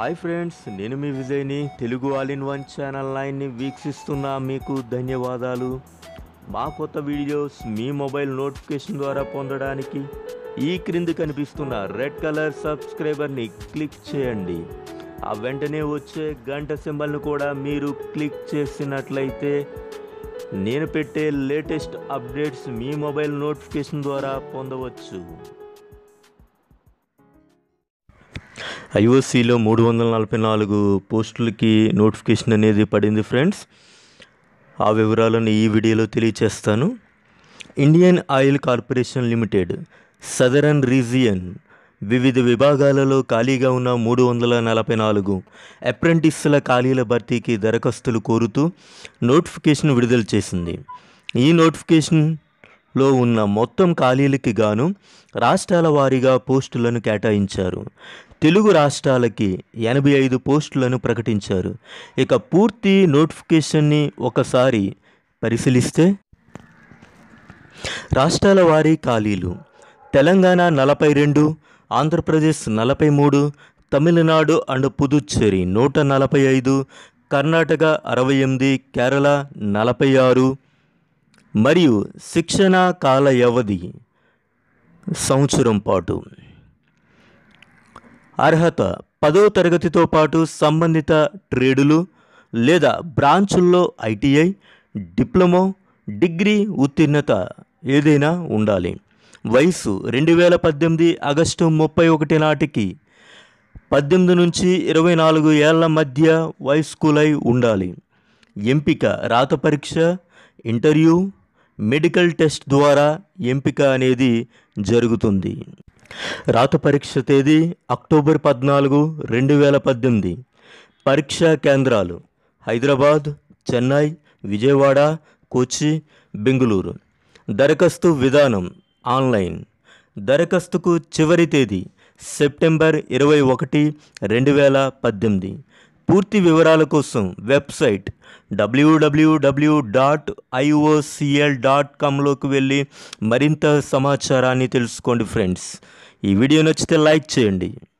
hi friends నేను మీ విజయ్ని Telugu all in one channel నైన్ని వీక్షిస్తున్న మీకు ధన్యవాదాలు మా కొత్త వీడియోస్ మీ మొబైల్ నోటిఫికేషన్ ద్వారా పొందడానికి ఈ క్రింది కనిపిస్తున్న రెడ్ కలర్ సబ్స్క్రైబర్ని క్లిక్ చేయండి ఆ వెంటనే వచ్చే గంట సింబల్ను కూడా మీరు క్లిక్ చేసినట్లయితే నేను పెట్టే లేటెస్ట్ అప్డేట్స్ మీ మొబైల్ నోటిఫికేషన్ ద్వారా పొందవచ్చు ఐఓసీలో మూడు వందల నలభై నాలుగు పోస్టులకి నోటిఫికేషన్ అనేది పడింది ఫ్రెండ్స్ ఆ వివరాలను ఈ వీడియోలో తెలియచేస్తాను Indian Oil Corporation Limited Southern Region వివిధ విభాగాలలో ఖాళీగా ఉన్న మూడు వందల నలభై నాలుగు అప్రెంటిస్ల ఖాళీల భర్తీకి దరఖాస్తులు కోరుతూ నోటిఫికేషన్ విడుదల చేసింది ఈ నోటిఫికేషన్లో ఉన్న మొత్తం ఖాళీలకి గాను రాష్ట్రాల వారీగా పోస్టులను కేటాయించారు తెలుగు రాష్ట్రాలకి ఎనభై ఐదు పోస్టులను ప్రకటించారు ఇక పూర్తి నోటిఫికేషన్ని ఒకసారి పరిశీలిస్తే రాష్ట్రాల వారీ ఖాళీలు తెలంగాణ నలభై రెండు ఆంధ్రప్రదేశ్ నలభై మూడు తమిళనాడు అండ్ పుదుచ్చేరి నూట నలభై ఐదు కర్ణాటక అరవై ఎనిమిది కేరళ నలభై ఆరు మరియు శిక్షణ కాల వ్యవధి సంవత్సరం పాటు అర్హత పదో తరగతితో పాటు సంబంధిత ట్రేడులు లేదా బ్రాంచుల్లో ఐటీఐ డిప్లొమో డిగ్రీ ఉత్తీర్ణత ఏదైనా ఉండాలి వయసు రెండు వేల పద్దెనిమిది ఆగస్టు ముప్పై ఒకటి నాటికి పద్దెనిమిది నుంచి ఇరవై నాలుగు ఏళ్ల మధ్య వయస్కులై ఉండాలి ఎంపిక రాత పరీక్ష ఇంటర్వ్యూ మెడికల్ టెస్ట్ ద్వారా ఎంపిక అనేది జరుగుతుంది రాత పరీక్ష తేదీ అక్టోబర్ పద్నాలుగు రెండు వేల పద్దెనిమిది పరీక్షా కేంద్రాలు హైదరాబాద్ చెన్నై విజయవాడ కొచ్చి బెంగుళూరు దరఖాస్తు విధానం ఆన్లైన్ దరఖాస్తుకు చివరి తేదీ సెప్టెంబర్ ఇరవై ఒకటి రెండు వేల పద్దెనిమిది పూర్తి వివరాల కోసం website W W W dot IOCL dot కామ్లోకి వెళ్ళి మరింత సమాచారాన్ని తెలుసుకోండి ఫ్రెండ్స్ ఈ వీడియో నచ్చితే లైక్ చేయండి